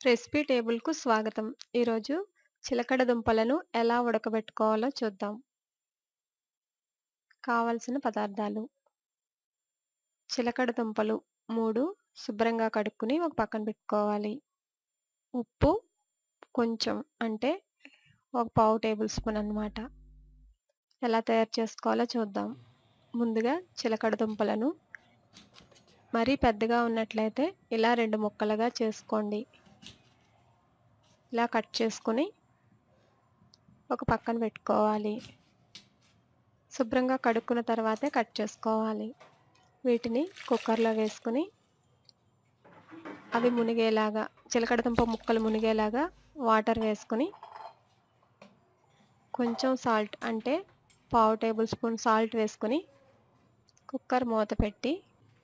Recipe టేబుల్‌కు స్వాగతం. ఈరోజు చిలకడ దుంపలను ఎలా ఉడకబెట్టుకోవాలో చూద్దాం. కావలసిన పదార్థాలు చిలకడ దుంపలు 3 శుభ్రంగా కడుక్కొని ఒక పక్కన పెట్టుకోవాలి. ఉప్పు కొంచెం అంటే ఒక పావు టేబుల్ స్పూన్ అన్నమాట. ఎలా తయారు చేసుకోవాలో చూద్దాం. ముందుగా చిలకడ దుంపలను మరీ పెద్దగా ఉన్నట్లయితే ఇలా 2 ముక్కలుగా చేసుకోండి. ఇలా కట్ చేసుకొని ఒక పక్కన పెట్టుకోవాలి. శుభ్రంగా కడుక్కున్న తర్వాతే కట్ చేసుకోవాలి. వీటిని కుక్కర్‌లో వేసుకొని అవి మునిగేలాగా చిలకడ దుంప ముక్కలు మునిగేలాగా వాటర్ వేసుకొని కొంచెం సాల్ట్ అంటే పావు టేబుల్ స్పూన్ సాల్ట్ వేసుకొని కుక్కర్ మూత పెట్టి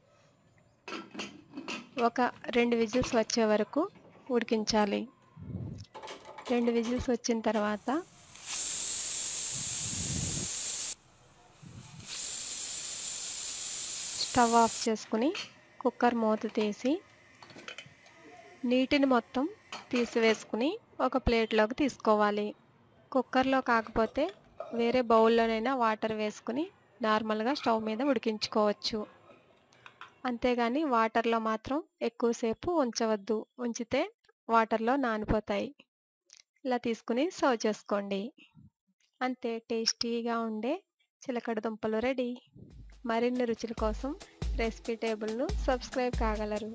ఒక 2 విజిల్స్ వచ్చే వరకు ఉడికించాలి. 2 విజిల్స్ వచ్చిన తర్వాత స్టవ్ ఆఫ్ చేసుకొని కుక్కర్ మూత తీసి నీటిని మొత్తం తీసివేసుకొని ఒక ప్లేట్‌లోకి తీసుకోవాలి. కుక్కర్‌లో కాకపోతే వేరే బౌల్‌లోనైనా వాటర్ వేసుకొని నార్మల్‌గా స్టవ్ మీద ఉడికించుకోవచ్చు. అంతేగాని వాటర్‌లో మాత్రం ఎక్కువ సేపు ఉంచవద్దు. ఉంచితే వాటర్‌లో నానిపోతాయి. ఇలా తీసుకొని సర్వ్ చేసుకోండి. అంతే టేస్టీగా ఉండే చిలకడ దుంపలు రెడీ. మరిన్ని రుచుల కోసం రెసిపీ టేబుల్‌ను సబ్స్క్రైబ్ కాగలరు.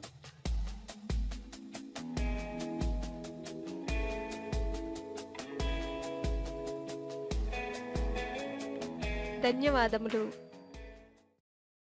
ధన్యవాదములు.